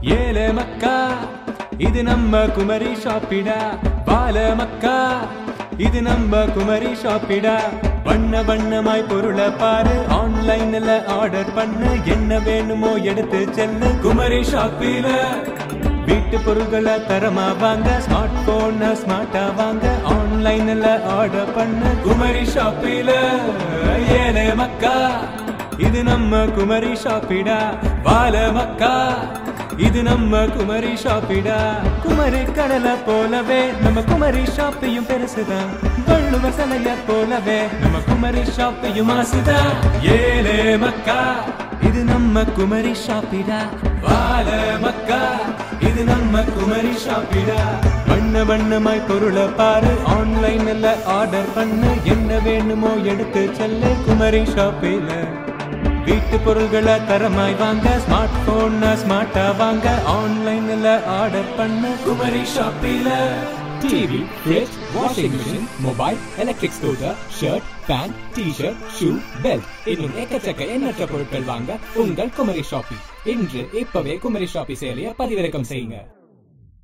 ஏலே மக்கா இது நம்ம குமரி ஷாப்பிடா பால மக்கா இது நம்ம குமரி ஷாப்பிடா வண்ண வண்ணமாய் பொருளை பாரு ஆன்லைன்ல ஆர்டர் பண்ணு என்ன வேணுமோ எடுத்து செல்லு குமரி ஷாப்பில வீட்டு பொருள்களை தரமா வாங்க ஸ்மார்ட் போன ஸ்மார்ட்டா வாங்க ஆன்லைன்ல ஆர்டர் பண்ணு குமரி ஷாப்பில ஏலே மக்கா இது நம்ம குமரி ஷாப்பிடா பால மக்கா இது நம்ம குமரி ஷாப்பிடா குமரி கடலை போலவே நம்ம குமரி ஷாப்பையும் பெருசுதான் வள்ளுவ சிலைய போலவே நம்ம குமரி ஷாப்பையும் ஆசுதான் ஏலே மக்கா இது நம்ம குமரி ஷாப்பிடா வாழ மக்கா இது நம்ம குமரி ஷாப்பிடா வண்ண வண்ணமாய் பொருளை பாரு ஆன்லைன்ல ஆர்டர் பண்ணு என்ன வேணுமோ எடுத்து செல்லு குமரி ஷாப்பில வீட்டு பொருள்களை தரமாய் வாங்க ஸ்மார்ட் போன் ஸ்மார்ட்டா வாங்க ஆன்லைன்ல ஆர்டர் பண்ண குமரி ஷாப்பில TV fridge washing machine mobile electric scooter shirt pant T shirt shoe belt இன்னும் எக்கச்சக்க எண்ணற்ற பொருட்கள் வாங்க உங்கள் குமரி ஷாப்பி இன்று இப்பவே குமரி ஷாப்பி செயலியை பதிவிறக்கம் செய்யுங்க